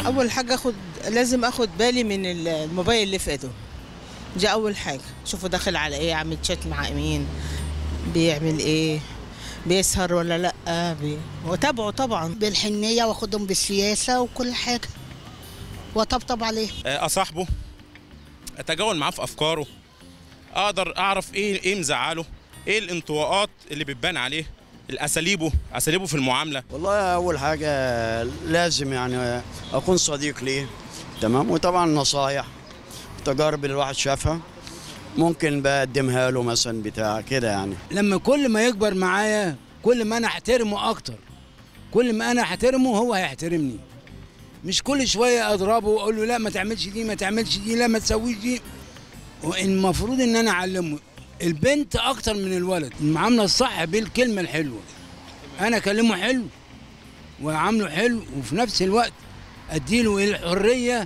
اول حاجه اخد لازم اخد بالي من الموبايل اللي في ايده دي اول حاجه شوفوا داخل على ايه عامل شات مع مين بيعمل ايه بيسهر ولا لا بي... وتابعه طبعا بالحنيه واخدهم بالسياسه وكل حاجه وطبطب عليه اصاحبه اتجول معاه في افكاره اقدر اعرف ايه ايه مزعله ايه الانطواءات اللي بتبان عليه الاساليبه اساليبه في المعامله والله اول حاجه لازم يعني اكون صديق ليه تمام وطبعا نصايح تجارب اللي الواحد شافها ممكن بقدمها له مثلا بتاع كده يعني لما كل ما يكبر معايا كل ما انا احترمه اكتر كل ما انا احترمه هو هيحترمني مش كل شويه اضربه واقول له لا ما تعملش دي ما تعملش دي لا ما تسويش دي المفروض ان انا اعلمه البنت اكتر من الولد المعامله الصح بالكلمه الحلوه انا اكلمه حلو واعامله حلو وفي نفس الوقت اديله الحريه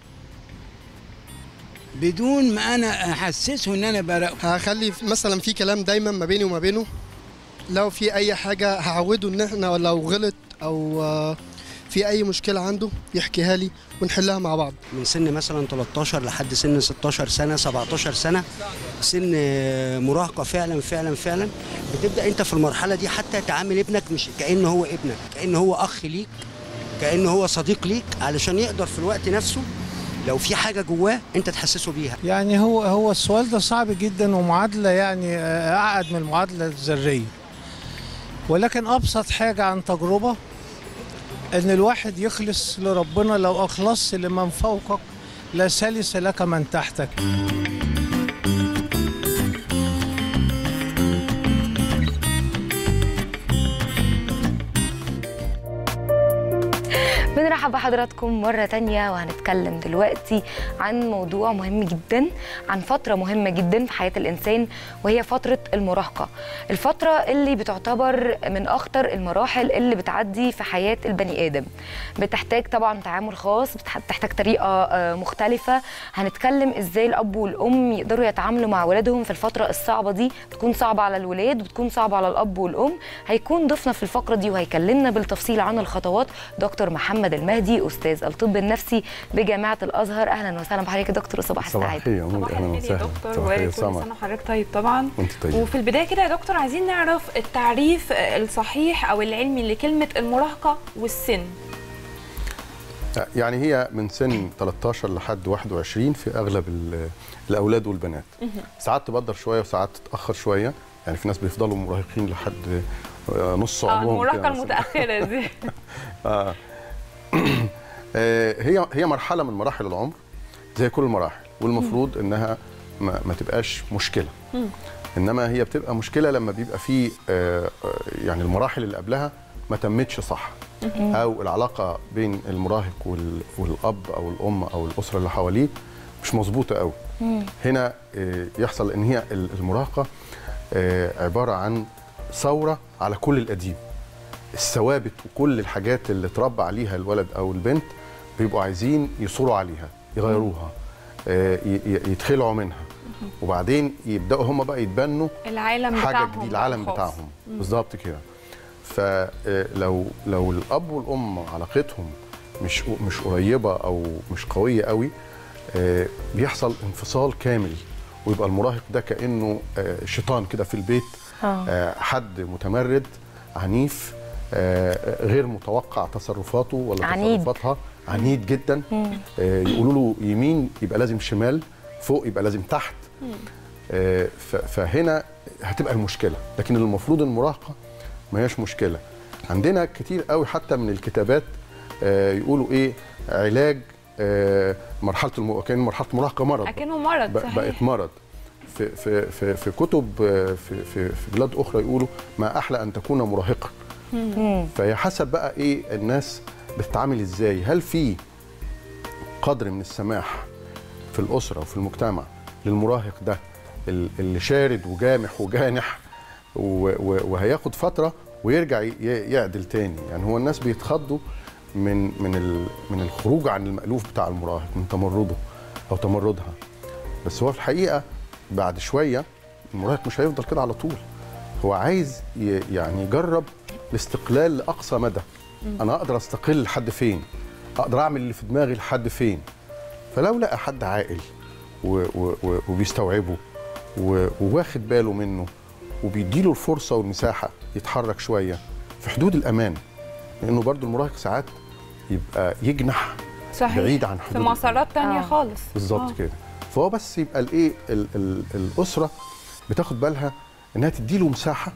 بدون ما انا احسسه ان انا برقه هخلي مثلا في كلام دايما ما بيني وما بينه لو في اي حاجه هعوده ان احنا لو غلط او آه، في اي مشكله عنده يحكيها لي ونحلها مع بعض من سن مثلا 13 لحد سن 16 سنه 17 سنه سن مراهقه فعلا فعلا فعلا بتبدا انت في المرحله دي حتى تعامل ابنك مش كانه هو ابنك كانه هو اخ ليك كانه هو صديق ليك علشان يقدر في الوقت نفسه لو في حاجه جواه انت تحسسه بيها يعني هو هو السؤال ده صعب جدا ومعادله يعني آه، اعقد من المعادله الذريه ولكن ابسط حاجه عن تجربه ان الواحد يخلص لربنا لو اخلصت لمن فوقك لا سلس لك من تحتك بنرحب بحضراتكم مرة تانية وهنتكلم دلوقتي عن موضوع مهم جدا عن فترة مهمة جدا في حياة الإنسان وهي فترة المراهقة الفترة اللي بتعتبر من أخطر المراحل اللي بتعدي في حياة البني آدم بتحتاج طبعا تعامل خاص بتح- بتحتاج طريقة آه، مختلفة هنتكلم إزاي الأب والأم يقدروا يتعاملوا مع ولادهم في الفترة الصعبة دي بتكون صعبة على الولاد وبتكون صعبة على الأب والأم هيكون ضيفنا في الفقرة دي وهيكلمنا بالتفصيل عن الخطوات دكتور محمد المهدي أستاذ الطب النفسي بجامعة الأزهر أهلا وسهلا بحضرتك يا دكتور صباح صباح السعادة الخير يا نور صباح اهلا الخير يا وسهلا دكتور صباح الخير وكل سمر سنه وحضرتك طيب طبعا وانت طيب وفي البدايه كده يا دكتور عايزين نعرف التعريف الصحيح او العلمي لكلمه المراهقه والسن يعني هي من سن 13 لحد 21 في اغلب ال- الاولاد والبنات ساعات تبدر شويه وساعات تتاخر شويه يعني في ناس بيفضلوا مراهقين لحد آه، نص اه عمرهم المراهقه كده مثلاً. المتاخره دي آه. آه، هي هي مرحله من مراحل العمر زي كل المراحل والمفروض انها ما, ما تبقاش مشكله انما هي بتبقى مشكله لما بيبقى في آه، آه، يعني المراحل اللي قبلها ما تمتش صح او العلاقه بين المراهق وال- والاب او الام او الاسره اللي حواليه مش مظبوطه قوي هنا آه، يحصل ان هي ال- المراهقه آه، عباره عن ثوره على كل القديم الثوابت وكل الحاجات اللي اتربى عليها الولد او البنت بيبقوا عايزين يصوروا عليها يغيروها آه، ي- ي- يتخلعوا منها وبعدين يبداوا هم بقى يتبنوا العالم حاجه بتاعهم جديده العالم الخاص. بتاعهم بالظبط كده فلو لو الاب والام علاقتهم مش مش قريبه او مش قويه قوي آه، بيحصل انفصال كامل ويبقى المراهق ده كانه آه، شيطان كده في البيت آه، حد متمرد عنيف آه، غير متوقع تصرفاته ولا عنيد. تصرفاتها عنيد جدا آه، يقولوا له يمين يبقى لازم شمال فوق يبقى لازم تحت آه، ف- فهنا هتبقى المشكله لكن المفروض المراهقه ما هيش مشكله عندنا كتير قوي حتى من الكتابات آه، يقولوا ايه علاج آه، مرحله المو... كان مرحله المراهقه مرض اكنه مرض ب- صحيح بقت مرض في في في في كتب آه، في في في بلاد اخرى يقولوا ما احلى ان تكون مراهقا فهي حسب بقى ايه الناس بتتعامل ازاي هل في قدر من السماح في الاسره وفي المجتمع للمراهق ده ال- اللي شارد وجامح وجانح و- و- وهياخد فتره ويرجع ي- يعدل تاني يعني هو الناس بيتخضوا من من ال- من الخروج عن المألوف بتاع المراهق من تمرده او تمردها بس هو في الحقيقه بعد شويه المراهق مش هيفضل كده على طول هو عايز ي- يعني يجرب الاستقلال لاقصى مدى انا اقدر استقل لحد فين اقدر اعمل اللي في دماغي لحد فين فلو لقى حد عاقل و و و وبيستوعبه و- وواخد باله منه وبيديله الفرصه والمساحه يتحرك شويه في حدود الامان لانه برضو المراهق ساعات يبقى يجنح صحيح بعيد عن في حدود مسارات تانية آه. خالص بالظبط آه. كده فهو بس يبقى الايه ال- ال- الاسره بتاخد بالها انها تديله مساحه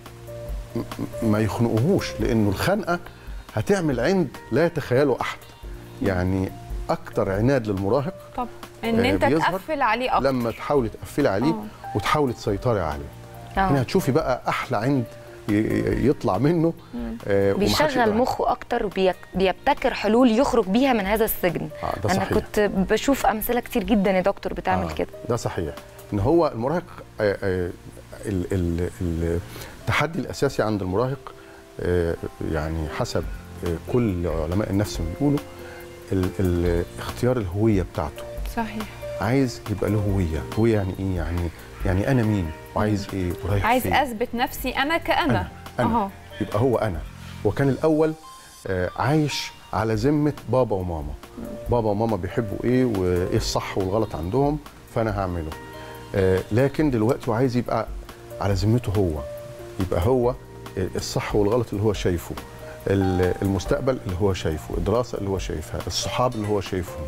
م- م- ما يخنقوهوش لانه الخنقه هتعمل عند لا يتخيله احد يعني اكتر عناد للمراهق طب ان آه، انت بيظهر تقفل عليه اكتر لما تحاولي تقفلي عليه آه. وتحاولي تسيطري عليه هنا اه هتشوفي بقى احلى عند ي- ي- يطلع منه آه، ومحدش يقدر بيشغل عليه. مخه اكتر وبيبتكر حلول يخرج بيها من هذا السجن آه، ده انا صحيح. كنت بشوف امثله كتير جدا يا دكتور بتعمل آه، كده ده صحيح ان هو المراهق آه، آه، ال- ال- ال- التحدي الاساسي عند المراهق آه، يعني حسب آه، كل علماء النفس ما بيقولوا ال- ال- اختيار الهويه بتاعته صحيح عايز يبقى له هويه هويه يعني ايه يعني يعني انا مين وعايز ايه ورايح عايز فين اثبت نفسي انا كأنا أنا. اهو يبقى هو انا وكان الاول آه، عايش على ذمه بابا وماما بابا وماما بيحبوا ايه وايه الصح والغلط عندهم فانا هعمله آه، لكن دلوقتي هو عايز يبقى على ذمته هو يبقى هو الصح والغلط اللي هو شايفه ال- المستقبل اللي هو شايفه الدراسه اللي هو شايفها الصحاب اللي هو شايفهم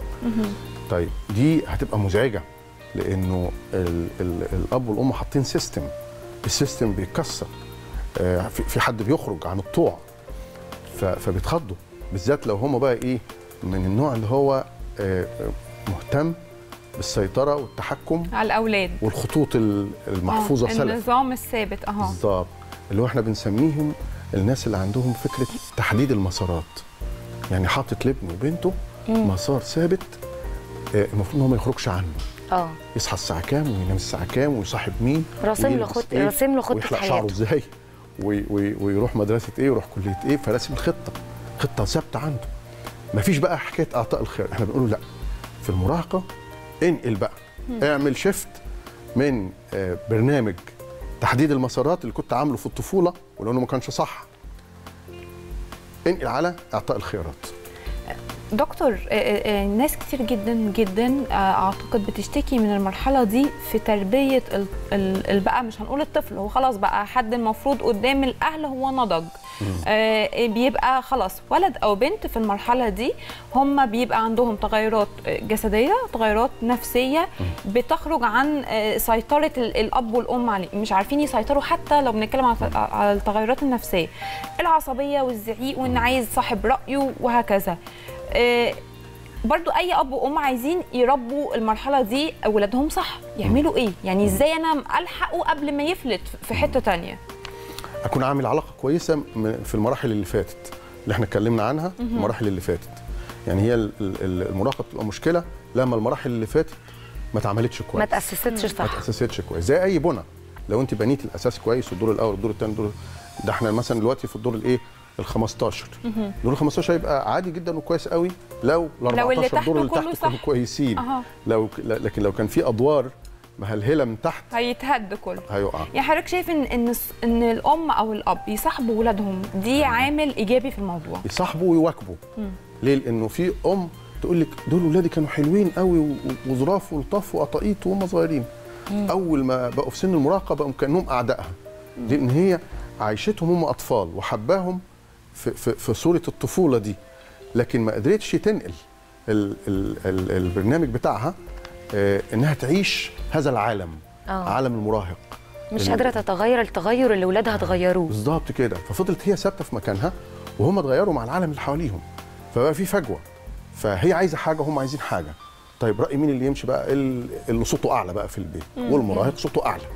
طيب دي هتبقى مزعجه لانه ال ال الاب والام حاطين سيستم السيستم بيتكسر آه، في في حد بيخرج عن الطوع ف- فبيتخضوا بالذات لو هم بقى ايه من النوع اللي هو آه، مهتم بالسيطره والتحكم على الاولاد والخطوط ال- المحفوظه آه، سلف النظام الثابت اهو بالظبط اللي هو احنا بنسميهم الناس اللي عندهم فكره تحديد المسارات يعني حاطط لابنه وبنته مسار ثابت آه، المفروض ان هو ما يخرجش عنه اه يصحى الساعه كام وينام الساعه كام ويصاحب مين راسم له ويلبس خط إيه، راسم له خطه ويحلق شعره حياته ازاي وي- وي- ويروح مدرسه ايه ويروح كليه ايه فراسم الخطه خطه ثابته عنده مفيش بقى حكايه اعطاء الخير احنا بنقول له لا في المراهقه انقل بقى اعمل شيفت من آه، برنامج تحديد المسارات اللي كنت عامله في الطفوله ولانه ما كانش صح انقل على اعطاء الخيارات دكتور آه، آه، آه، ناس كتير جدا جدا آه، اعتقد بتشتكي من المرحله دي في تربيه ال- ال- ال- بقى مش هنقول الطفل هو خلاص بقى حد المفروض قدام الاهل هو نضج آه، بيبقى خلاص ولد او بنت في المرحله دي هم بيبقى عندهم تغيرات آه، جسديه تغيرات نفسيه بتخرج عن آه، سيطره ال- الاب والام عليه مش عارفين يسيطروا حتى لو بنتكلم على على التغيرات النفسيه العصبيه والزعيق وان عايز صاحب رايه وهكذا آه، برضو اي اب وام عايزين يربوا المرحله دي اولادهم صح يعملوا ايه يعني ازاي انا الحقه قبل ما يفلت في حته تانية اكون عامل علاقه كويسه م- في المراحل اللي فاتت اللي احنا اتكلمنا عنها مهم. المراحل اللي فاتت يعني هي ال- ال- المراهقه بتبقى مشكله لما المراحل اللي فاتت ما اتعملش كويس ما تاسستش ما صح تاسستش كويس زي اي بنى لو انت بنيتي الاساس كويس والدور الاول والدور الثاني الدور ده احنا مثلا دلوقتي في الدور الايه ال 15 مهم. دور ال 15 هيبقى عادي جدا وكويس قوي لو ال لو اللي 14 دور اللي تحته كله تحت كانوا صح. كويسين أها. لو لكن لو كان في ادوار مهلهله من تحت هيتهد كله هيقع يعني حضرتك شايف ان ان ان الام او الاب يصاحبوا ولادهم دي عامل ايجابي في الموضوع يصاحبوا ويواكبوا ليه؟ لانه في ام تقول لك دول ولادي كانوا حلوين قوي و- وظراف ولطاف وقطاقيط وهم صغيرين اول ما بقوا في سن المراهقه بقوا كانهم اعدائها لان هي عايشتهم هم اطفال وحباهم في, في, في صوره الطفوله دي لكن ما قدرتش تنقل ال ال ال البرنامج بتاعها آه، انها تعيش هذا العالم آه. عالم المراهق مش ال- قادره تتغير التغير اللي ولادها اتغيروه بالظبط كده ففضلت هي ثابته في مكانها وهم اتغيروا مع العالم اللي حواليهم فبقى في فجوه فهي عايزه حاجه وهم عايزين حاجه طيب راي مين اللي يمشي بقى ال- اللي صوته اعلى بقى في البيت والمراهق صوته اعلى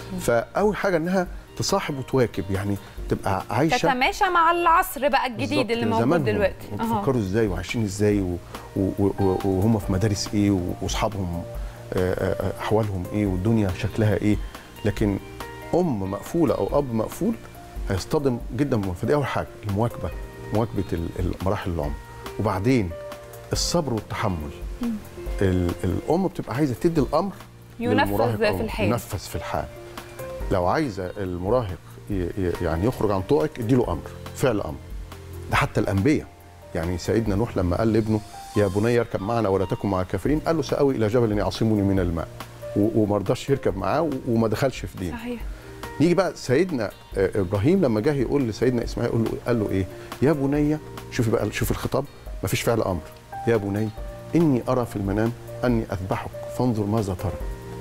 فاول حاجه انها تصاحب وتواكب يعني تبقى عايشه تتماشى مع العصر بقى الجديد بالظبط اللي كده، موجود زمانهم. دلوقتي أها. بيفكروا ازاي وعايشين ازاي و- و- و- وهم في مدارس ايه و- واصحابهم آه، آه، احوالهم ايه والدنيا شكلها ايه لكن ام مقفوله او اب مقفول هيصطدم جدا بالم- فدي اول حاجه المواكبه مواكبه ال- المراحل العمر وبعدين الصبر والتحمل ال- الام بتبقى عايزه تدي الامر ينفذ للمراهق في أو الحال. ينفذ في الحال لو عايزه المراهق ي- ي- يعني يخرج عن طوعك اديله امر فعل امر ده حتى الانبياء يعني سيدنا نوح لما قال لابنه يا بني اركب معنا ولا تكن مع الكافرين قال له ساوي الى جبل يعصمني من الماء و- وما رضاش يركب معاه و- وما دخلش في دين صحيح نيجي بقى سيدنا آه، ابراهيم لما جه يقول لسيدنا اسماعيل يقول له قال له ايه يا بني شوفي بقى شوف الخطاب ما فيش فعل امر يا بني اني ارى في المنام اني اذبحك فانظر ماذا ترى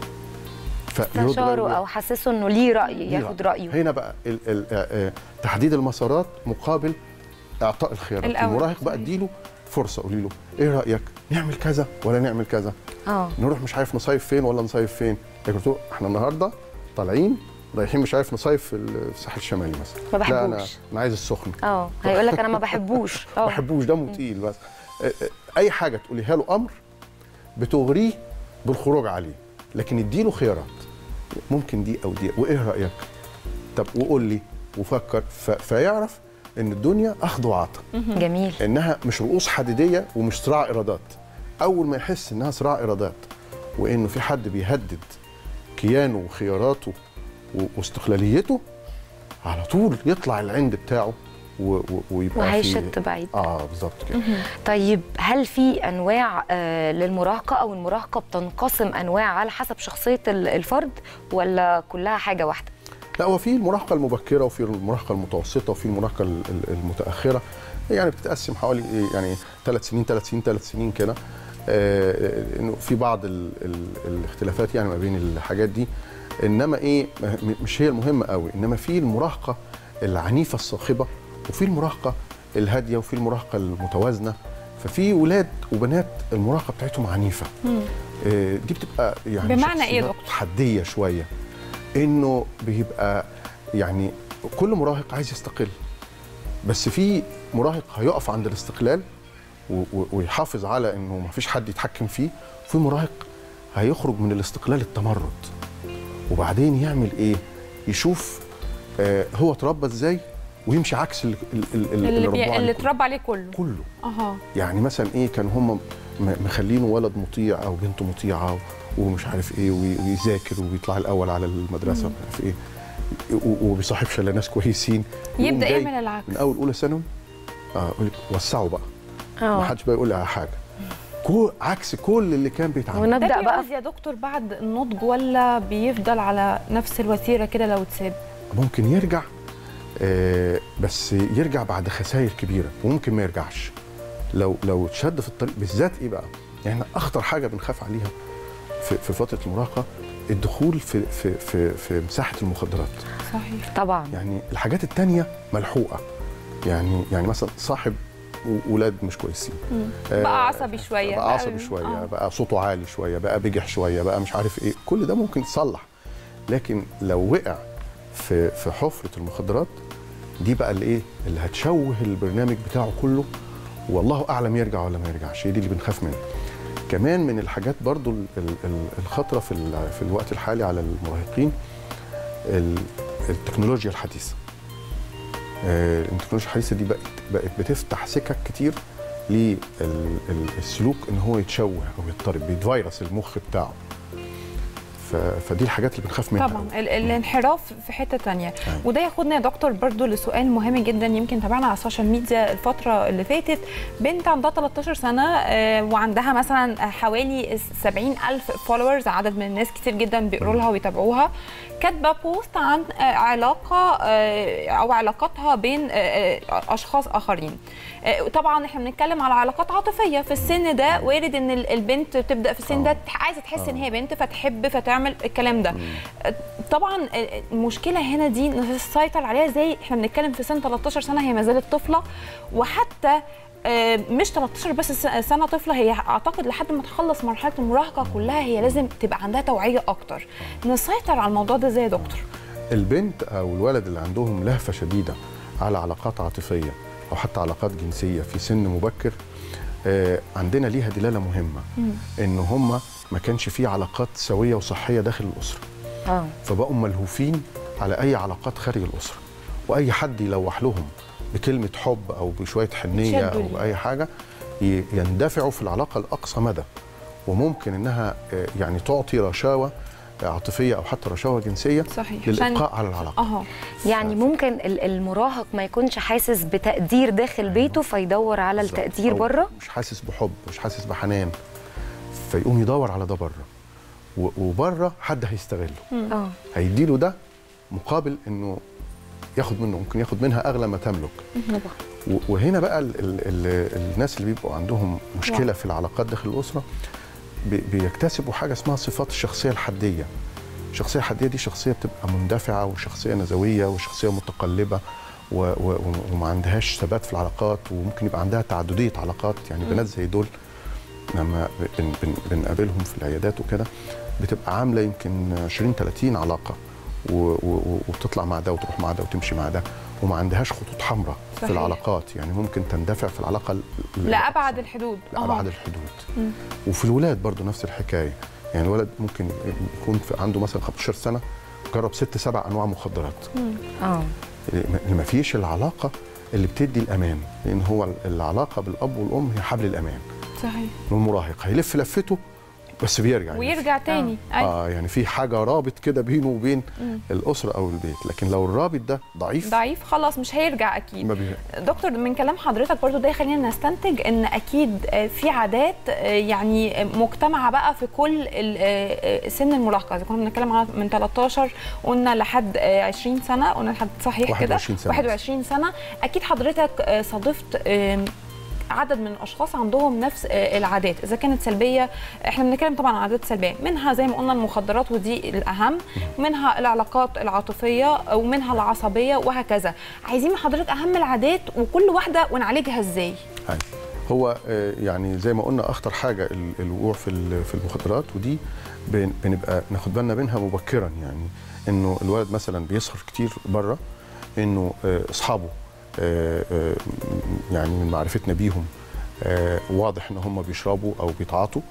فيدرى استشاره له- او حسسه انه ليه راي ليه ياخد رأي. رايه هنا بقى ال ال آه، آه، تحديد المسارات مقابل اعطاء الخيارات الأول، المراهق بقى صحيح. اديله فرصه قولي له ايه رايك نعمل كذا ولا نعمل كذا اه نروح مش عارف نصيف فين ولا نصيف فين لكن قلت له احنا النهارده طالعين رايحين مش عارف نصيف في ال- في الساحل الشمالي مثلا ما لا انا بحبوش. انا عايز السخن اه هيقول لك انا ما بحبوش ما اه بحبوش دمه تقيل بس آه، آه، اي حاجه تقوليها له امر بتغريه بالخروج عليه لكن اديله خيارات ممكن دي او دي وايه رايك طب وقول لي وفكر ف... فيعرف ان الدنيا اخذ وعطاء جميل انها مش رؤوس حديديه ومش صراع ارادات اول ما يحس انها صراع ارادات وانه في حد بيهدد كيانه وخياراته و- واستقلاليته على طول يطلع العند بتاعه و... و... ويبقى في وهيشت بعيد اه بالظبط كده طيب هل في انواع آه، للمراهقه او المراهقه بتنقسم انواع على حسب شخصيه ال- الفرد ولا كلها حاجه واحده لا هو في المراهقه المبكره وفي المراهقه المتوسطه وفي المراهقه ال- ال- المتاخره يعني بتتقسم حوالي إيه يعني ثلاث سنين ثلاث سنين ثلاث سنين كده آه، انه في بعض ال ال الاختلافات يعني ما بين الحاجات دي انما ايه م- مش هي المهمه قوي انما في المراهقه العنيفه الصاخبه وفي المراهقه الهاديه وفي المراهقه المتوازنه ففي ولاد وبنات المراهقه بتاعتهم عنيفه آه، دي بتبقى يعني بمعنى إيه يا شخصيات دكتور؟ حديه شويه انه بيبقى يعني كل مراهق عايز يستقل بس في مراهق هيقف عند الاستقلال و- و- ويحافظ على انه ما فيش حد يتحكم فيه وفي مراهق هيخرج من الاستقلال التمرد وبعدين يعمل ايه يشوف آه هو اتربى ازاي ويمشي عكس ال- ال- ال- ال- اللي ربوه بي... عليه اللي كله. اتربى عليه كله كله اها يعني مثلا ايه كانوا هم م- مخلينه ولد مطيع او بنت مطيعه ومش عارف ايه وي- ويذاكر ويطلع الاول على المدرسه ومش عارف ايه و- وبيصاحبش الا ناس كويسين يقوم يبدا جاي يعمل العكس من اول اولى ثانوي اه يقول لك وسعوا بقى ما اه حدش بقى يقول لها حاجه كل عكس كل اللي كان بيتعمل ده ونبدا بقى بيعوز يا دكتور بعد النضج ولا بيفضل على نفس الوتيره كده لو اتساب ممكن يرجع آه بس يرجع بعد خسائر كبيره وممكن ما يرجعش لو لو اتشد في الطريق بالذات ايه بقى؟ يعني إحنا اخطر حاجه بنخاف عليها في, في فتره المراهقه الدخول في في في في مساحه المخدرات صحيح طبعا يعني الحاجات التانية ملحوقه يعني يعني مثلا صاحب و- ولاد مش كويسين آه، بقى عصبي شويه بقى عصبي شويه آه. بقى صوته عالي شويه بقى بجح شويه بقى مش عارف ايه كل ده ممكن يتصلح لكن لو وقع في في حفره المخدرات دي بقى اللي ايه اللي هتشوه البرنامج بتاعه كله والله اعلم يرجع ولا ما يرجعش هي دي اللي بنخاف منها كمان من الحاجات برضو ال- ال- ال- الخطره في ال- في الوقت الحالي على المراهقين ال- التكنولوجيا الحديثه آه، التكنولوجيا الحديثه دي بقت بقت بتفتح سكك كتير للسلوك ان هو يتشوه او يضطرب بيتفيروس المخ بتاعه ف- فدي الحاجات اللي بنخاف منها طبعا ال- الانحراف في حته تانية أيوة. وده ياخدنا يا دكتور برضو لسؤال مهم جدا يمكن تابعنا على السوشيال ميديا الفتره اللي فاتت بنت عندها 13 سنه آه، وعندها مثلا حوالي 70 الف فولورز عدد من الناس كتير جدا بيقروا لها ويتابعوها كاتبه بوست عن آه، علاقه آه، او علاقاتها بين آه، آه، اشخاص اخرين آه، طبعا احنا بنتكلم على علاقات عاطفيه في السن ده وارد ان ال- البنت بتبدا في السن ده تح- عايزه تحس ان هي بنت فتحب فتعمل الكلام ده آه، طبعا آه، المشكله هنا دي نسيطر عليها ازاي احنا بنتكلم في سن 13 سنه هي ما زالت طفله وحتى آه، مش 13 بس س- سنه طفله هي اعتقد لحد ما تخلص مرحله المراهقه كلها هي لازم تبقى عندها توعيه اكتر نسيطر على الموضوع ده ازاي يا دكتور البنت او الولد اللي عندهم لهفه شديده على علاقات عاطفيه او حتى علاقات جنسيه في سن مبكر آه، عندنا ليها دلاله مهمه ان هم ما كانش في علاقات سويه وصحيه داخل الاسره اه فبقوا ملهوفين على اي علاقات خارج الاسره واي حد يلوح لهم بكلمه حب او بشويه حنيه يتشدوا او ليه. باي حاجه ي- يندفعوا في العلاقه لاقصى مدى وممكن انها آه، يعني تعطي رشاوى عاطفيه او حتى رشاوه جنسيه صحيح للابقاء على العلاقه اه يعني ممكن ال- المراهق ما يكونش حاسس بتقدير داخل بيته فيدور على التقدير أو بره مش حاسس بحب مش حاسس بحنان فيقوم يدور على ده بره و- وبره حد هيستغله اه هيديله ده مقابل انه ياخد منه ممكن ياخد منها اغلى ما تملك و- وهنا بقى ال ال ال الناس اللي بيبقوا عندهم مشكله واو. في العلاقات داخل الاسره بي- بيكتسبوا حاجه اسمها صفات الشخصيه الحديه الشخصيه الحديه دي شخصيه بتبقى مندفعه وشخصيه نزويه وشخصيه متقلبه و و وما عندهاش ثبات في العلاقات وممكن يبقى عندها تعدديه علاقات يعني بنات زي دول لما بن بن بنقابلهم في العيادات وكده بتبقى عامله يمكن 20 30 علاقه و و وبتطلع مع ده وتروح مع ده وتمشي مع ده وما عندهاش خطوط حمراء في صحيح. العلاقات يعني ممكن تندفع في العلاقه ل- ل- لابعد الحدود لأبعد أها. الحدود وفي الولاد برضو نفس الحكايه يعني الولد ممكن يكون في عنده مثلا 15 سنه جرب ست سبع انواع مخدرات اه اللي ما فيش العلاقه اللي بتدي الامان لان هو العلاقه بالاب والام هي حبل الامان صحيح المراهق هيلف لفته بس بيرجع ويرجع تاني أيوة. اه يعني في حاجه رابط كده بينه وبين الاسره او البيت لكن لو الرابط ده ضعيف ضعيف خلاص مش هيرجع اكيد ما بي... دكتور من كلام حضرتك برضو ده يخلينا نستنتج ان اكيد آه، في عادات آه، يعني مجتمعه بقى في كل ال- آه، آه، سن المراهقه اذا كنا بنتكلم على من 13 قلنا لحد آه، 20 سنه قلنا لحد صحيح كده 21 سنة. 21 سنه اكيد حضرتك آه، صادفت آم، عدد من الاشخاص عندهم نفس آه، العادات اذا كانت سلبيه احنا بنتكلم طبعا عن عادات سلبيه منها زي ما قلنا المخدرات ودي الاهم منها العلاقات العاطفيه ومنها العصبيه وهكذا عايزين من حضرتك اهم العادات وكل واحده ونعالجها ازاي هاي. هو آه، يعني زي ما قلنا اخطر حاجه ال- الوقوع في ال- في المخدرات ودي بن- بنبقى ناخد بالنا منها مبكرا يعني انه الولد مثلا بيسهر كتير بره انه آه، اصحابه آه، آه، يعني من معرفتنا بيهم آه، واضح ان هم بيشربوا او بيتعاطوا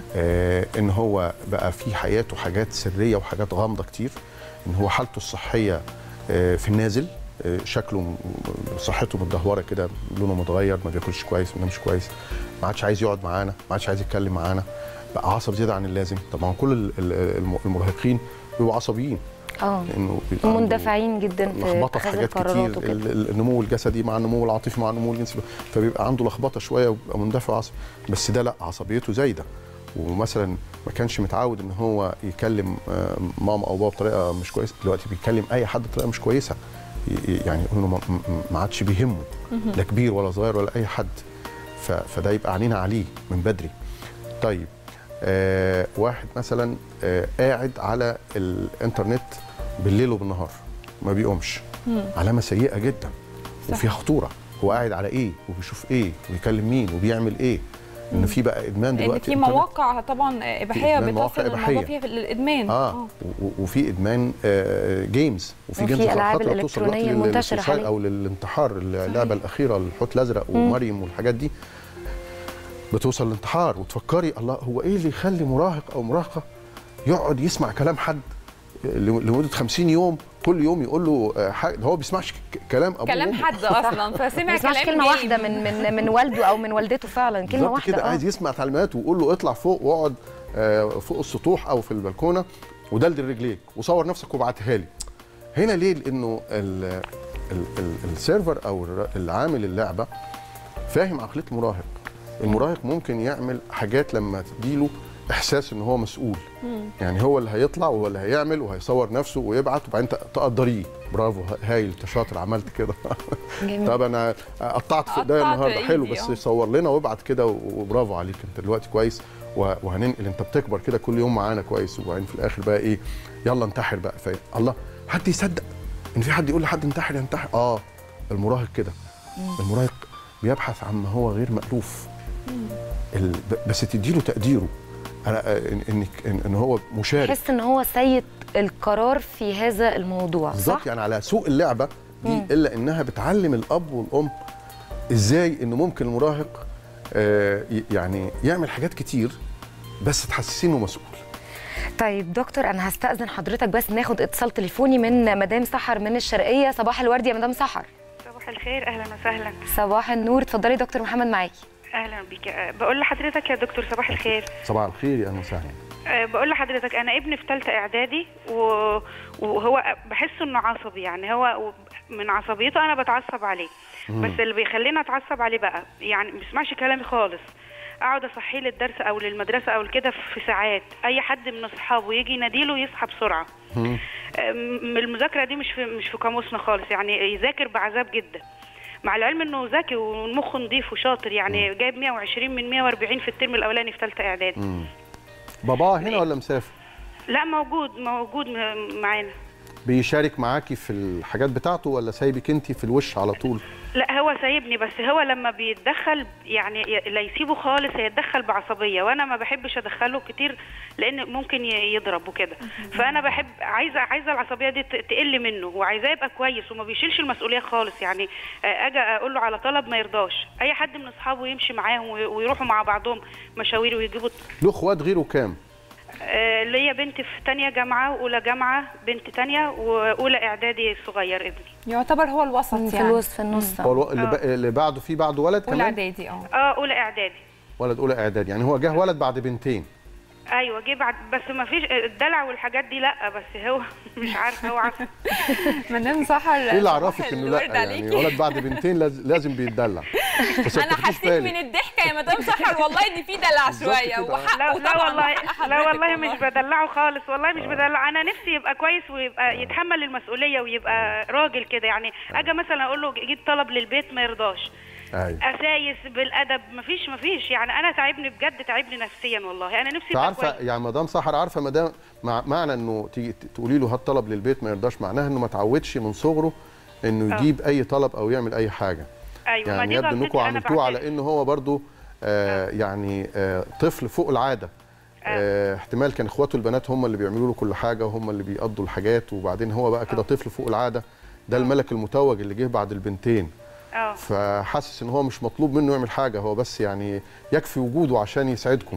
آه، ان هو بقى في حياته حاجات سريه وحاجات غامضه كتير ان هو حالته الصحيه آه، في النازل آه، شكله م- صحته متدهوره كده لونه متغير ما بياكلش كويس ما بينامش كويس ما عادش عايز يقعد معانا ما عادش عايز يتكلم معانا بقى عصب زياده عن اللازم طبعا كل ال- ال- الم- المراهقين بيبقوا عصبيين اه لانه بيبقى عنده مندفعين جدا في لخبطه في اتخاذ حاجات كتير القرارات وكده ال- ال- النمو الجسدي مع النمو العاطفي مع النمو الجنسي فبيبقى عنده لخبطه شويه وبيبقى مندفع عصبي بس ده لا عصبيته زايده ومثلا ما كانش متعود ان هو يكلم آه، ماما او بابا بطريقه مش كويسه دلوقتي بيكلم اي حد بطريقه مش كويسه ي- ي- يعني يقول له ما- ما ما عادش بيهمه لا كبير ولا صغير ولا اي حد ف- فده يبقى عينينا عليه من بدري طيب آه واحد مثلا آه قاعد على الانترنت بالليل وبالنهار ما بيقومش علامه سيئه جدا وفيها خطوره هو قاعد على ايه وبيشوف ايه وبيكلم مين وبيعمل ايه ان في بقى ادمان لان دلوقتي في إنترنت. مواقع طبعا اباحيه إدمان مواقع بتصل الموضوع إباحية. فيها للادمان اه و- وفي ادمان آه جيمز وفي وفي جيمز ألعاب خطرة توصل دلوقتي إلكترونية لل- منتشرة للسوسايد حاليا. او للانتحار اللعبه الاخيره الحوت الازرق ومريم والحاجات دي بتوصل للانتحار وتفكري الله هو ايه اللي يخلي مراهق او مراهقه يقعد يسمع كلام حد ل- لمده 50 يوم كل يوم يقول له آه، حاجه ده هو بيسمعش ك- كلام ابوه كلام وأمه. حد اصلا فسمع ما يسمعش كلام كلمه جاي. واحده من من من والده او من والدته فعلا كلمه بالظبط واحده كده اه عايز يسمع تعليمات ويقول له اطلع فوق واقعد آه، فوق السطوح او في البلكونه ودلدل رجليك وصور نفسك وابعتها لي هنا ليه لانه ال- ال- ال- السيرفر او الر- العامل اللعبه فاهم عقليه المراهق المراهق ممكن يعمل حاجات لما تديله احساس ان هو مسؤول يعني هو اللي هيطلع وهو اللي هيعمل وهيصور نفسه ويبعت وبعدين ت- تقدريه برافو هايل انت شاطر عملت كده جميل. طب انا قطعت في ايديا قطعت النهارده حلو إيدي، بس آه. صور لنا وابعت كده و- وبرافو عليك انت دلوقتي كويس و- وهننقل انت بتكبر كده كل يوم معانا كويس وبعدين في الاخر بقى ايه يلا انتحر بقى في الله حد يصدق ان في حد يقول لحد انتحر ينتحر اه المراهق كده المراهق بيبحث عن ما هو غير مألوف ال... ب- بس تديله تقديره أنا إن- انك ان إن هو مشارك تحس ان هو سيد القرار في هذا الموضوع بالظبط صح يعني على سوق اللعبه دي الا انها بتعلم الاب والام ازاي انه ممكن المراهق آه، ي- يعني يعمل حاجات كتير بس تحسسيه انه مسؤول طيب دكتور انا هستاذن حضرتك بس ناخد اتصال تليفوني من مدام سحر من الشرقيه صباح الورد يا مدام سحر صباح الخير اهلا وسهلا صباح النور اتفضلي دكتور محمد معاكي اهلا بك أه، بقول لحضرتك يا دكتور صباح الخير صباح الخير يا اهلا وسهلا أه بقول لحضرتك انا ابني في ثالثه اعدادي و- وهو بحس انه عصبي يعني هو من عصبيته انا بتعصب عليه مم. بس اللي بيخليني اتعصب عليه بقى يعني ما بيسمعش كلامي خالص اقعد اصحيه للدرس او للمدرسه او كده في ساعات اي حد من اصحابه يجي يناديله يصحى بسرعه مم. أم، المذاكره دي مش في مش في قاموسنا خالص يعني يذاكر بعذاب جدا مع العلم انه ذكي ومخه نضيف وشاطر يعني جايب 120 من 140 في الترم الاولاني في ثالثه اعدادي مم. باباه هنا ولا مسافر لا موجود موجود م- معانا بيشارك معاكي في الحاجات بتاعته ولا سايبك انت في الوش على طول لا هو سايبني بس هو لما بيتدخل يعني ي- لا يسيبه خالص هيتدخل بعصبيه وانا ما بحبش ادخله كتير لان ممكن ي- يضرب وكده فانا بحب عايزه عايزه العصبيه دي ت- تقل منه وعايزاه يبقى كويس وما بيشيلش المسؤوليه خالص يعني آه، اجي اقول له على طلب ما يرضاش اي حد من اصحابه يمشي معاهم وي- ويروحوا مع بعضهم مشاوير ويجيبوا له اخوات غيره كام آه، ليا بنت في تانية جامعة وأولى جامعة بنت تانية وأولى إعدادي صغير ابني يعتبر هو الوسط في يعني الوسط في النص هو الو- اللي, ب... اللي بعده في بعده ولد اولى كمان اعدادي اه اه أولى إعدادي ولد اولى اعدادي يعني هو جه ولد بعد بنتين ايوه جه بعد بس ما فيش الدلع والحاجات دي لا بس هو مش عارفه هو عارفه مدام سحر ايه اللي عرفك انه لا يعني ولد بعد بنتين لاز- لازم بيتدلع بس ما انا بتاخديش حسيت بالك. من الضحكه يا مدام سحر والله ان في دلع بالظبط شويه كده. وحق لا لا وطبعاً والله وحق لا حضرتك والله مش بدلعه خالص والله مش بدلعه انا نفسي يبقى كويس ويبقى يتحمل المسؤوليه ويبقى راجل كده يعني اجي مثلا اقول له جيب طلب للبيت ما يرضاش ايوه اسايس بالادب مفيش مفيش يعني انا تعبني بجد تعبني نفسيا والله انا نفسي يبقى فعارفه كويس يعني مدام سحر عارفه مدام مع معنى انه تيجي ت- تقولي له هات طلب للبيت ما يرضاش معناها انه ما تعودش من صغره انه آه. يجيب اي طلب او يعمل اي حاجه ايوه ما يعني دي يبدو غلطتي انكم أنا عملتوه بعتذر. على انه هو برضو آه يعني آه طفل فوق العاده آه احتمال كان اخواته البنات هم اللي بيعملوا له كل حاجه وهم اللي بيقضوا الحاجات وبعدين هو بقى كده طفل فوق العاده ده الملك المتوج اللي جه بعد البنتين اه فحاسس ان هو مش مطلوب منه يعمل حاجه هو بس يعني يكفي وجوده عشان يسعدكم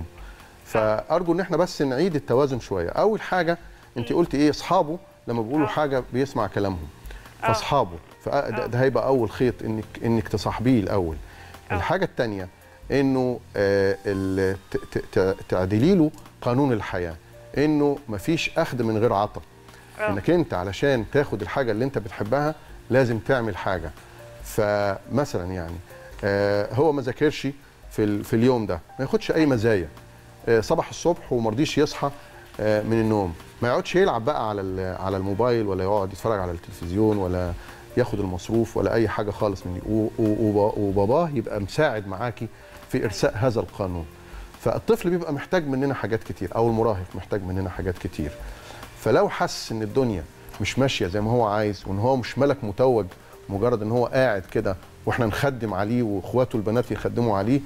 فارجو ان احنا بس نعيد التوازن شويه اول حاجه انت قلتي ايه اصحابه لما بيقولوا حاجه بيسمع كلامهم فاصحابه فده ده هيبقى اول خيط انك انك تصاحبيه الاول الحاجه الثانيه انه آه، ال- ت- ت- ت- تعدلي له قانون الحياه انه مفيش اخذ من غير عطاء انك انت علشان تاخد الحاجه اللي انت بتحبها لازم تعمل حاجه فمثلا يعني آه، هو ما ذاكرش في ال- في اليوم ده ما ياخدش اي مزايا آه، صبح الصبح وما رضيش يصحى آه، من النوم ما يقعدش يلعب بقى على ال- على الموبايل ولا يقعد يتفرج على التلفزيون ولا ياخد المصروف ولا اي حاجه خالص من دي و- و- وب- وباباه يبقى مساعد معاكي في ارساء هذا القانون فالطفل بيبقى محتاج مننا حاجات كتير او المراهق محتاج مننا حاجات كتير فلو حس ان الدنيا مش ماشيه زي ما هو عايز وان هو مش ملك متوج مجرد ان هو قاعد كده واحنا نخدم عليه واخواته البنات يخدموا عليه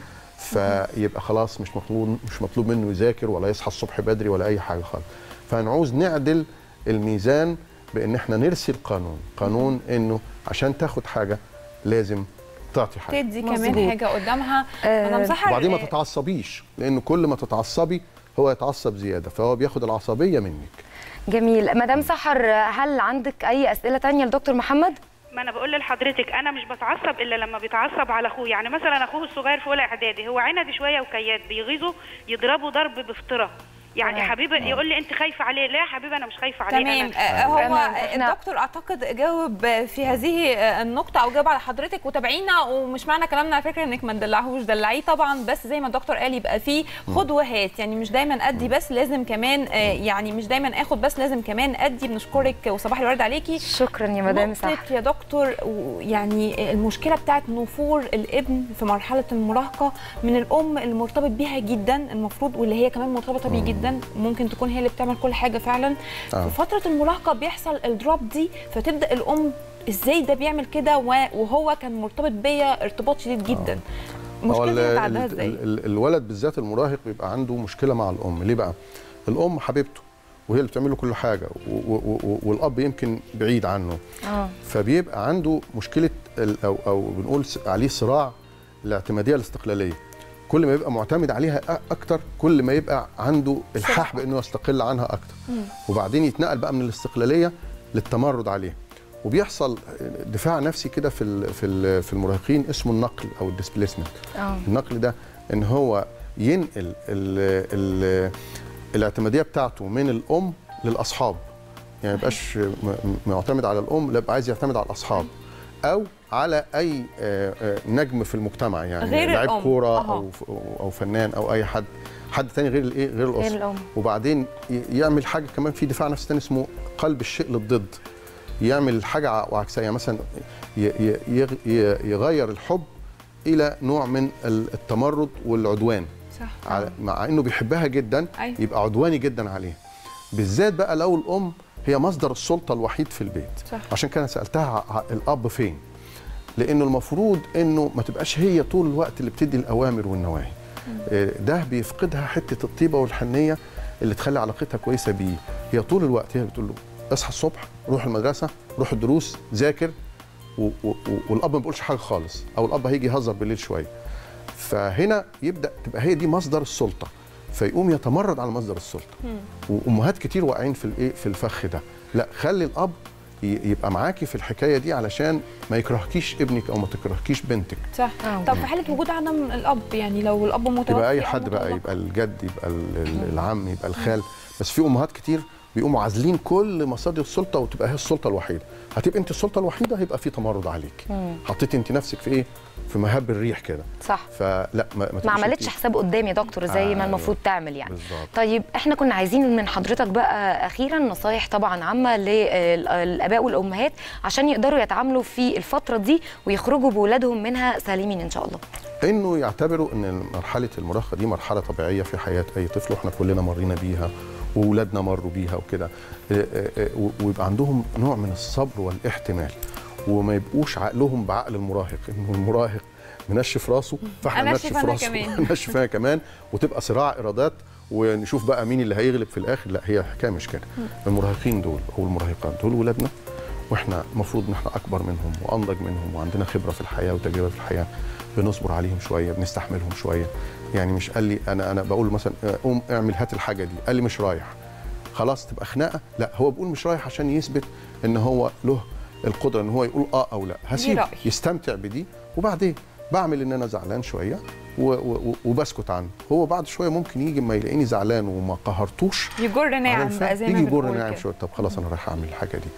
فيبقى خلاص مش مطلوب مش مطلوب منه يذاكر ولا يصحى الصبح بدري ولا اي حاجه خالص فهنعوز نعدل الميزان بان احنا نرسي القانون قانون انه عشان تاخد حاجه لازم تعطي حاجه تدي كمان مظبوط. حاجه قدامها آه، مدام سحر وبعدين ما آه، تتعصبيش لان كل ما تتعصبي هو يتعصب زياده فهو بياخد العصبيه منك جميل مدام سحر هل عندك اي اسئله تانية لدكتور محمد ما انا بقول لحضرتك انا مش بتعصب الا لما بيتعصب على اخوه يعني مثلا اخوه الصغير في اولى اعدادي هو عندي شويه وكياد بيغيظه يضربه ضرب بفطره يعني يا حبيبي يقول لي انت خايفه عليه لا يا حبيبي انا مش خايفه عليه تمام أنا- آه، هو تمام، إحنا- الدكتور اعتقد جاوب في هذه النقطه او جاوب على حضرتك وتابعينا ومش معنى كلامنا على فكره انك ما تدلعهوش دلعيه طبعا بس زي ما الدكتور قال يبقى في خد وهات يعني مش دايما ادي بس لازم كمان آه، يعني مش دايما اخد بس لازم كمان ادي بنشكرك وصباح الورد عليكي شكرا يا مدام سحر نقطة يا دكتور و- يعني المشكلة بتاعت نفور الابن في مرحلة المراهقة من الأم المرتبط بيها جدا المفروض واللي هي كمان مرتبطة بيه جدا ممكن تكون هي اللي بتعمل كل حاجة فعلا آه. في فترة المراهقة بيحصل الدروب دي فتبدأ الأم ازاي ده بيعمل كده و- وهو كان مرتبط بيا ارتباط شديد جدا هو المشكلة ال- دي هتعدها ال- ازاي؟ ال- الولد بالذات المراهق بيبقى عنده مشكله مع الام ليه بقى الام حبيبته وهي اللي بتعمل له كل حاجه و- و- و- والاب يمكن بعيد عنه اه فبيبقى عنده مشكله ال- او او بنقول س- عليه صراع الاعتماديه الاستقلاليه كل ما يبقى معتمد عليها أ- اكتر كل ما يبقى عنده الحاح بانه يستقل عنها اكتر وبعدين يتنقل بقى من الاستقلاليه للتمرد عليها وبيحصل دفاع نفسي كده في ال- في ال- في المراهقين اسمه النقل او الديسبليسمنت اه النقل ده ان هو ينقل ال ال الاعتماديه بتاعته من الام للاصحاب يعني ما يبقاش م- م- معتمد على الام لا يبقى عايز يعتمد على الاصحاب او على اي آه، آه، نجم في المجتمع يعني غير لعيب الأم. كوره أها. او ف- او فنان او اي حد حد تاني غير الايه غير الاسره الأم. وبعدين ي- يعمل حاجه كمان في دفاع نفسي تاني اسمه قلب الشيء للضد يعمل حاجه ع- وعكسيه يعني مثلا ي- ي- يغ- ي- يغير الحب الى نوع من ال- التمرد والعدوان صح على مع انه بيحبها جدا أيوة. يبقى عدواني جدا عليها بالذات بقى لو الام هي مصدر السلطه الوحيد في البيت صح. عشان كده سالتها ع- الاب فين لانه المفروض انه ما تبقاش هي طول الوقت اللي بتدي الاوامر والنواهي آه، ده بيفقدها حته الطيبه والحنيه اللي تخلي علاقتها كويسه بيه هي طول الوقت هي بتقول له اصحى الصبح روح المدرسه روح الدروس ذاكر و- و- و- والاب ما بيقولش حاجه خالص او الاب هيجي يهزر بالليل شويه فهنا يبدا تبقى هي دي مصدر السلطه فيقوم يتمرد على مصدر السلطه وامهات كتير واقعين في الايه في الفخ ده لا خلي الاب ي- يبقى معاكي في الحكايه دي علشان ما يكرهكيش ابنك او ما تكرهكيش بنتك صح طب في حاله وجود عدم الاب يعني لو الاب متوفي يبقى اي أو حد بقى مطلق. يبقى الجد يبقى ال- ال- العم يبقى الخال بس في امهات كتير بيقوموا عازلين كل مصادر السلطه وتبقى هي السلطه الوحيده هتبقى انت السلطه الوحيده هيبقى في تمرد عليك مم. حطيتي انت نفسك في ايه في مهب الريح كده صح فلا ما, ما, ما تبقيش عملتش انت- حساب قدام يا دكتور زي ما أيوة. المفروض تعمل يعني بالظبط طيب احنا كنا عايزين من حضرتك بقى اخيرا نصايح طبعا عامه للاباء والامهات عشان يقدروا يتعاملوا في الفتره دي ويخرجوا بولادهم منها سالمين ان شاء الله انه يعتبروا ان مرحله المراهقه دي مرحله طبيعيه في حياه اي طفل واحنا كلنا مرينا بيها واولادنا مروا بيها وكده آه، آه، آه، ويبقى عندهم نوع من الصبر والاحتمال وما يبقوش عقلهم بعقل المراهق انه المراهق منشف راسه فاحنا أنشف ننشف أنا راسه كمان. ننشف انا كمان وتبقى صراع ارادات ونشوف بقى مين اللي هيغلب في الاخر لا هي الحكايه مش كده المراهقين دول او المراهقات دول ولادنا واحنا المفروض ان احنا اكبر منهم وانضج منهم وعندنا خبره في الحياه وتجربه في الحياه بنصبر عليهم شويه بنستحملهم شويه يعني مش قال لي انا انا بقول له مثلا آه، قوم اعمل هات الحاجه دي قال لي مش رايح خلاص تبقى خناقه لا هو بيقول مش رايح عشان يثبت ان هو له القدره ان هو يقول اه او لا هسيب رأي. يستمتع بدي وبعدين بعمل ان انا زعلان شويه و- و- وبسكت عنه هو بعد شويه ممكن يجي ما يلاقيني زعلان وما قهرتوش يجر على ناعم الفعل، بقى زي ما يجي يجر بنقول ناعم كده. شويه طب خلاص انا رايح اعمل الحاجه دي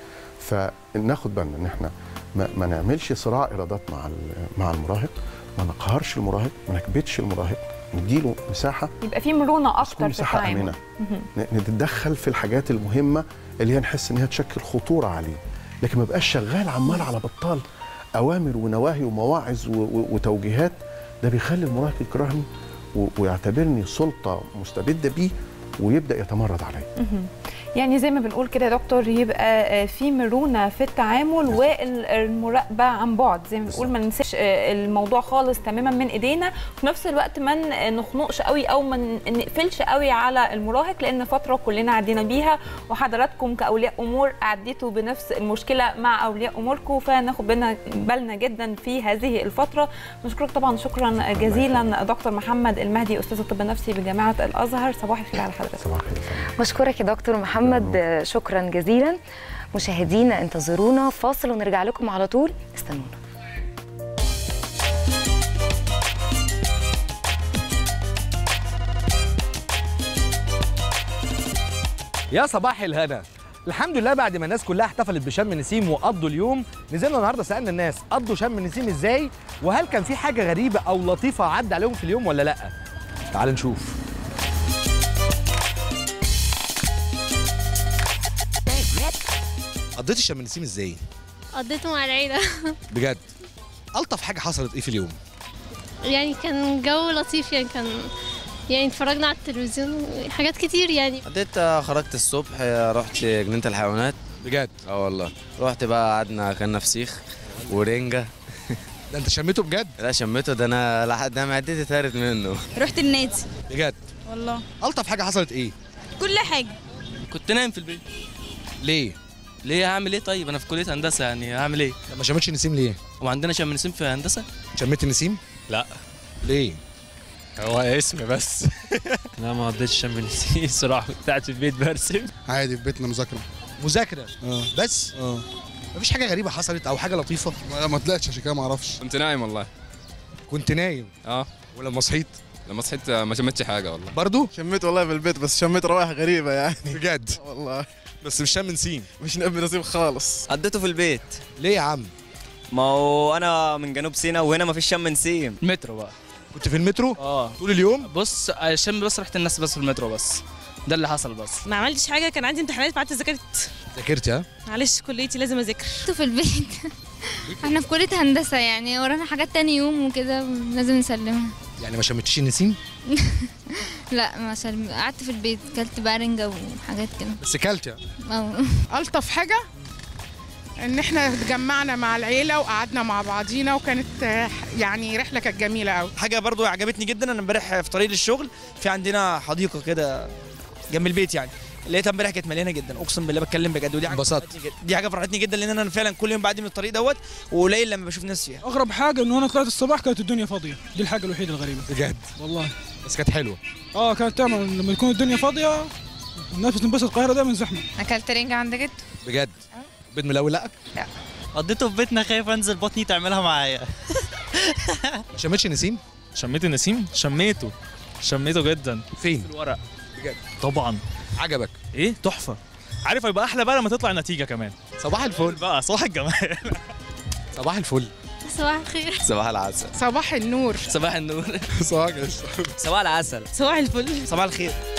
فناخد بالنا ان احنا ما, ما نعملش صراع ارادات مع ال- مع المراهق ما نقهرش المراهق ما نكبتش المراهق نديله مساحه يبقى في مرونه تكون اكتر في مساحه التعامل امنه مهم. ن- نتدخل في الحاجات المهمه اللي هي نحس ان هي تشكل خطوره عليه لكن ما بقاش شغال عمال على بطال اوامر ونواهي ومواعظ و- و- وتوجيهات ده بيخلي المراهق يكرهني و- ويعتبرني سلطه مستبده بيه ويبدا يتمرد عليا مهم. يعني زي ما بنقول كده يا دكتور يبقى آه، في مرونه في التعامل والمراقبه عن بعد زي ما بنقول ما ننساش آه، الموضوع خالص تماما من ايدينا وفي نفس الوقت ما ن- نخنقش قوي او ما ن- نقفلش قوي على المراهق لان فتره كلنا عدينا بيها وحضراتكم كاولياء امور عديتوا بنفس المشكله مع اولياء اموركم فناخد بالنا بالنا جدا في هذه الفتره نشكرك طبعا شكرا جزيلا دكتور محمد المهدي استاذ الطب النفسي بجامعه الازهر صباح الخير على حضرتك صباح الخير بشكرك يا دكتور محمد آه، شكرا جزيلا مشاهدينا انتظرونا فاصل ونرجع لكم على طول استنونا يا صباح الهنا الحمد لله بعد ما الناس كلها احتفلت بشم نسيم وقضوا اليوم نزلنا النهارده سالنا الناس قضوا شم نسيم ازاي وهل كان في حاجه غريبه او لطيفه عدى عليهم في اليوم ولا لا تعال نشوف قضيت الشم نسيم ازاي قضيته مع العيلة بجد الطف حاجه حصلت ايه في اليوم يعني كان جو لطيف يعني كان يعني اتفرجنا على التلفزيون حاجات كتير يعني قضيت خرجت الصبح رحت جنينة الحيوانات بجد اه والله رحت بقى قعدنا اكلنا فسيخ ورنجة ده انت شميته بجد لا شميته ده انا لحد ده معدتي اتهرت منه رحت النادي بجد والله الطف حاجه حصلت ايه كل حاجة كنت نايم في البيت ليه ليه هعمل ايه طيب انا في كليه هندسه يعني هعمل ايه ما شمتش نسيم ليه وعندنا شم نسيم في هندسه شميت النسيم لا ليه هو اسم بس لا ما قضيتش شم نسيم صراحه كنت قاعد في البيت برسم عادي في بيتنا مذاكره مذاكره اه بس اه مفيش حاجه غريبه حصلت او حاجه لطيفه ما ما طلعتش عشان كده ما اعرفش كنت نايم والله كنت نايم اه ولما صحيت لما صحيت ما شمتش حاجه والله برضو شميت والله في البيت بس شميت روائح غريبة يعني بجد والله بس مش شم نسيم مش نبي نسيم خالص قضيته في البيت ليه يا عم ما هو انا من جنوب سيناء وهنا ما فيش شم نسيم مترو بقى كنت في المترو اه طول اليوم بص اشم بس ريحه الناس بس في المترو بس ده اللي حصل بس ما عملتش حاجه كان عندي امتحانات قعدت ذاكرت ذاكرت ها معلش كليتي لازم اذاكر في البيت احنا في كلية هندسة يعني ورانا حاجات تاني يوم وكده لازم نسلمها يعني ما شمتش النسيم لا ما سلم قعدت في البيت كلت بقى رنجة وحاجات كده بس كلت يعني أو. ألطف حاجة إن إحنا اتجمعنا مع العيلة وقعدنا مع بعضينا وكانت آه، يعني رحلة كانت جميلة أوي حاجه برضو عجبتني جدا انا امبارح في طريق للشغل في عندنا حديقه كده جنب البيت يعني لقيتها امبارح كانت مليانه جدا اقسم بالله بتكلم بجد ودي حاجه انبسطت. فرحتني جدا- دي حاجه فرحتني جدا لان انا فعلا كل يوم بعدي من الطريق دوت وقليل لما بشوف ناس فيها اغرب حاجه انه انا طلعت الصباح كانت الدنيا فاضيه دي الحاجه الوحيده الغريبه بجد والله بس كانت حلوه اه كانت تعمل لما يكون الدنيا فاضيه الناس بتنبسط القاهره دايما زحمه اكلت رنجة عند جد بجد بيت ملون لا لا قضيته في بيتنا خايف انزل بطني تعملها معايا ما شمتش نسيم شميت النسيم شميته شميته جدا فين في الورق بجد طبعا عجبك ايه تحفه عارف هيبقى احلى بقى لما تطلع النتيجه كمان صباح الفل بقى صباح الجمال صباح الفل صباح الخير صباح العسل صباح النور صباح النور صباح صباح العسل صباح الفل صباح الخير